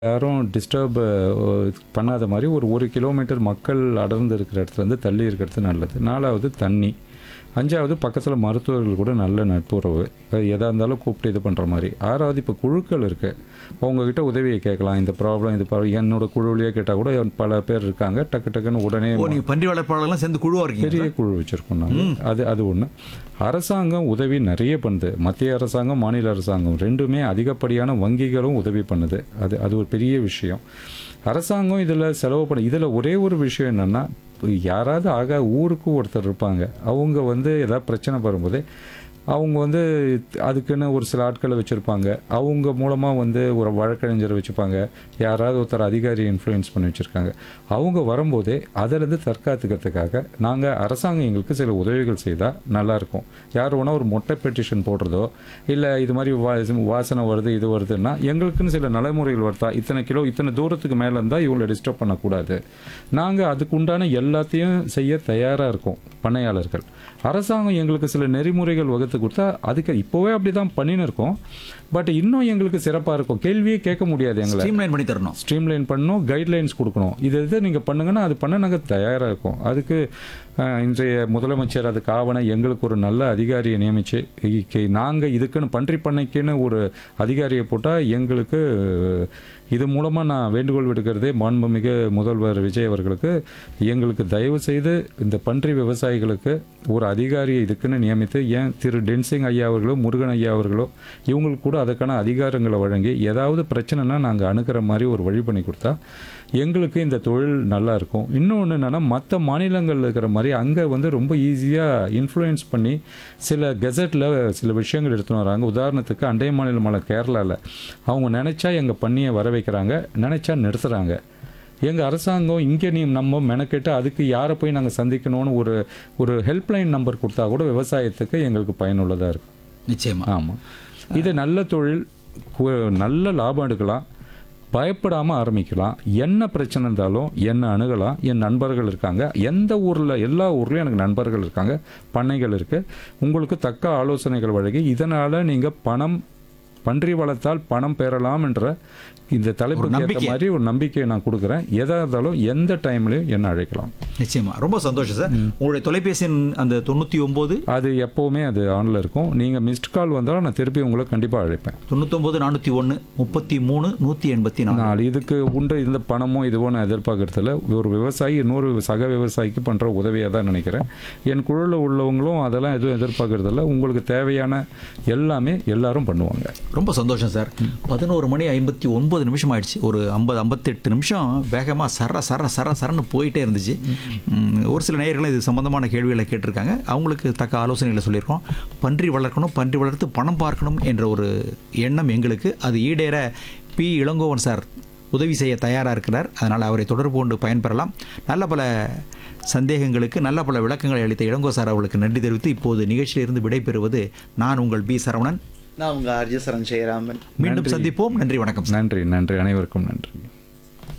யாரும் டிஸ்டர்ப் பண்ணாத மாதிரி ஒரு ஒரு கிலோமீட்டர் மக்கள் அடர்ந்து இருக்கிற இடத்துல இருந்து தள்ளி இருக்கிறது நல்லது நாலாவது தண்ணி அஞ்சாவது பக்கத்தில் மருத்துவர்கள் கூட நல்ல நட்புறவு எதாக இருந்தாலும் கூப்பிட்டு இது பண்ணுற மாதிரி ஆறாவது இப்போ குழுக்கள் இருக்குது அவங்கக்கிட்ட உதவியை கேட்கலாம் இந்த ப்ராப்ளம் இது ப்ராப்ளம் என்னோட குழுவிலேயே கேட்டால் கூட பல பேர் இருக்காங்க டக்கு டக்குன்னு உடனே ஓ நீங்க பன்றி வளர்ப்பாளர்கள்லாம் சேர்ந்து குழுவா இருக்கீங்க பெரிய குழு வச்சுருக்கோம் நாங்கள் அது அது ஒன்று அரசாங்கம் உதவி நிறைய பண்ணுது மத்திய அரசாங்கம் மாநில அரசாங்கம் ரெண்டுமே அதிகப்படியான வங்கிகளும் உதவி பண்ணுது அது அது ஒரு பெரிய விஷயம் அரசாங்கம் இதில் செலவு பண்ண இதில் ஒரே ஒரு விஷயம் என்னென்னா யாராவது ஆக ஊருக்கு ஒருத்தர் இருப்பாங்க அவங்க வந்து ஏதாவது பிரச்சனை வரும்போது அவங்க வந்து அதுக்குன்னு ஒரு சில ஆட்களை வச்சுருப்பாங்க அவங்க மூலமாக வந்து ஒரு வழக்கறிஞரை வச்சுப்பாங்க யாராவது ஒருத்தர் அதிகாரி இன்ஃப்ளூயன்ஸ் பண்ணி வச்சுருக்காங்க அவங்க வரும்போதே அதிலேருந்து தற்காத்துக்கிறதுக்காக நாங்கள் அரசாங்கம் எங்களுக்கு சில உதவிகள் செய்தால் நல்லாயிருக்கும் யார் வேணால் ஒரு மொட்டை பெட்டிஷன் போடுறதோ இல்லை இது மாதிரி வா வாசனை வருது இது வருதுன்னா எங்களுக்குன்னு சில நடைமுறைகள் வருதா இத்தனை கிலோ இத்தனை தூரத்துக்கு மேலே இருந்தால் இவங்களை டிஸ்டர்ப் பண்ணக்கூடாது நாங்கள் அதுக்கு உண்டான எல்லாத்தையும் செய்ய தயாராக இருக்கோம் பண்ணையாளர்கள் அரசாங்கம் எங்களுக்கு சில நெறிமுறைகள் வகுத்து கொடுத்தா அதுக்கு இப்போவே அப்படி தான் பண்ணின்னு இருக்கோம் பட் இன்னும் எங்களுக்கு சிறப்பாக இருக்கும் கேள்வியே கேட்க முடியாது எங்களை ஸ்ட்ரீம்லைன் பண்ணி தரணும் ஸ்ட்ரீம்லைன் பண்ணணும் கைட்லைன்ஸ் கொடுக்கணும் இது இது நீங்கள் பண்ணுங்கன்னா அது பண்ண நாங்கள் தயாராக இருக்கோம் அதுக்கு அஹ், இன்றைய முதலமைச்சர் அதுக்கு ஆவண எங்களுக்கு ஒரு நல்ல அதிகாரியை நியமித்து நாங்கள் இதுக்குன்னு பன்றி பண்ணைக்குன்னு ஒரு அதிகாரியை போட்டால் எங்களுக்கு இது மூலமாக நான் வேண்டுகோள் விடுக்கிறதே மாண்புமிகு முதல்வர் விஜய் அவர்களுக்கு எங்களுக்கு தயவு செய்து இந்த பன்றி விவசாயிகளுக்கு ஒரு அதிகாரியை இதுக்குன்னு நியமித்து ஏன் திரு டென்சிங் ஐயா அவர்களோ முருகன் ஐயா அவர்களோ இவங்களுக்கு கூட அதுக்கான அதிகாரங்களை வழங்கி ஏதாவது பிரச்சனைனா நாங்கள் அணுகிற மாதிரி ஒரு வழி பண்ணி கொடுத்தா எங்களுக்கு இந்த தொழில் நல்லா இருக்கும் இன்னொன்று என்னென்னா மற்ற மாநிலங்களில் இருக்கிற மாதிரி அங்கே வந்து ரொம்ப ஈஸியாக இன்ஃப்ளூயன்ஸ் பண்ணி சில கெசட்டில் சில விஷயங்கள் எடுத்துன்னு வராங்க உதாரணத்துக்கு அண்டை மாநிலமான கேரளாவில் அவங்க நினச்சா எங்கள் பண்ணியை வர வைக்கிறாங்க நினச்சா நிறுத்துகிறாங்க எங்கள் அரசாங்கம் இங்கே நீ நம்ம மெனக்கெட்டு அதுக்கு யாரை போய் நாங்கள் சந்திக்கணும்னு ஒரு ஒரு ஹெல்ப்லைன் நம்பர் கொடுத்தா கூட விவசாயத்துக்கு எங்களுக்கு பயனுள்ளதாக இருக்கும் நிச்சயமா ஆமாம் இது நல்ல தொழில் கு- நல்ல லாபம் எடுக்கலாம் பயப்படாமல் ஆரம்பிக்கலாம் என்ன பிரச்சனை இருந்தாலும் என்னை அணுகலாம் என் நண்பர்கள் இருக்காங்க எந்த ஊரில் எல்லா ஊர்லேயும் எனக்கு நண்பர்கள் இருக்காங்க பண்ணைகள் இருக்குது உங்களுக்கு தக்க ஆலோசனைகள் வழங்கி இதனால் நீங்கள் பணம் பன்றி வளர்த்தால் பணம் பெறலாம் என்ற இந்த தலைப்புக்கு ஏற்ற நம்பிக்கை. மாதிரி ஒரு நம்பிக்கையை நான் கொடுக்குறேன் எதாக இருந்தாலும் எந்த டைம்லையும் என்ன அழைக்கலாம் நிச்சயமா ரொம்ப சந்தோஷம் சார் உங்களுடைய தொலைபேசியின் அந்த தொண்ணூத்தி ஒன்பது அது எப்போவுமே அது ஆனில் இருக்கும் நீங்கள் மிஸ்ட் கால் வந்தாலும் நான் திருப்பி உங்களை கண்டிப்பாக அழைப்பேன் தொண்ணூத்தொன்பது நானூத்தி ஒன்று முப்பத்தி மூணு நூத்தி எண்பத்தி நாலு நாலு இதுக்கு உண்டு இந்த பணமோ இதுவோ நான் எதிர்பார்க்கறதில்ல ஒரு விவசாயி இன்னொரு சக விவசாயிக்கு பண்ணுற உதவியாக தான் நினைக்கிறேன் என் குழுவில் உள்ளவங்களும் அதெல்லாம் எதுவும் எதிர்பார்க்கறதில்ல உங்களுக்கு தேவையான எல்லாமே எல்லாரும் பண்ணுவாங்க ரொம்ப சந்தோஷம் சார் பதினோரு மணி ஐம்பத்தி ஒன்பது நிமிஷம் ஆயிடுச்சு ஒரு ஐம்பது ஐம்பத்தெட்டு நிமிஷம் வேகமாக சர சர சர சரன்னு போயிட்டே இருந்துச்சு ம், ஒரு சில நேயர்களும் இது சம்பந்தமான கேள்விகளை கேட்டிருக்காங்க அவங்களுக்கு தக்க ஆலோசனைகளை சொல்லியிருக்கோம் பன்றி வளர்க்கணும் பன்றி வளர்த்து பணம் பார்க்கணும் என்ற ஒரு எண்ணம் எங்களுக்கு அது ஈடேற பி இளங்கோவன் சார் உதவி செய்ய தயாராக இருக்கிறார் அதனால் அவரை தொடர்பு கொண்டு பயன்பெறலாம் நல்ல பல சந்தேகங்களுக்கு நல்ல பல விளக்கங்களை அளித்த இளங்கோ சார் அவர்களுக்கு நன்றி தெரிவித்து இப்போது நிகழ்ச்சியிலிருந்து விடைபெறுவது நான் உங்கள் பி சரவணன் நான் உங்கள் ஆர்ஜி சரண் ஜெயராமன் மீண்டும் சந்திப்போம் நன்றி வணக்கம் சார் நன்றி நன்றி அனைவருக்கும் நன்றி